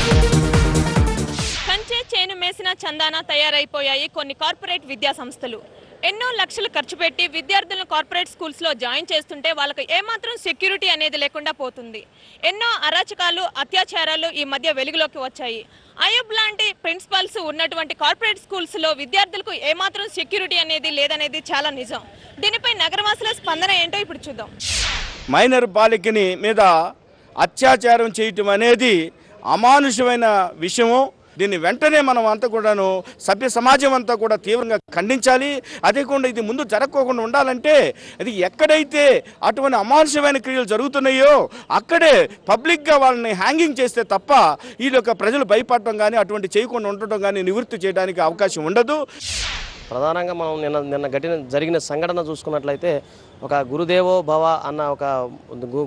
కంచే చేను మేసిన చందాన తయారైపోయాయి కొన్ని కార్పొరేట్ విద్యా సంస్థలు ఎన్నో లక్షలు ఖర్చు పెట్టి విద్యార్థులను కార్పొరేట్ స్కూల్స్ లో జాయిన్ చేస్తుంటే వాళ్ళకి ఏమాత్రం సెక్యూరిటీ అనేది లేకుండా పోతుంది ఎన్నో అరాచకాలు అత్యాచారాలు ఈ మధ్య వెలుగులోకి వచ్చాయి అయూబ్ లాంటి ప్రిన్సిపల్స్ ఉన్నటువంటి కార్పొరేట్ స్కూల్స్ లో విద్యార్థులకు ఏమాత్రం సెక్యూరిటీ అనేది లేదనేది చాలా నిజం దీనిపై నగరవాసుల స్పందన ఏంటో ఇప్పుడు చూద్దాం మైనర్ బాలికని మీద అత్యాచారం చేయటం అనేది అమానుషమైన విషయము దీన్ని వెంటనే మనం అంతా కూడాను సభ్య సమాజం అంతా కూడా తీవ్రంగా ఖండించాలి అదే కాకుండా ఇది ముందు జరగకోకుండా ఉండాలంటే అది ఎక్కడైతే అటువంటి అమానుషమైన క్రియలు జరుగుతున్నాయో అక్కడే పబ్లిక్గా వాళ్ళని హ్యాంగింగ్ చేస్తే తప్ప ఈ యొక్క ప్రజలు భయపడటం కానీ అటువంటి చేయకుండా ఉండటం కానీ నివృత్తి చేయడానికి అవకాశం ఉండదు ప్రధానంగా మనం నిన్న నిన్న గట్టిన జరిగిన సంఘటన చూసుకున్నట్లయితే ఒక గురుదేవో భవ అన్న ఒక గు-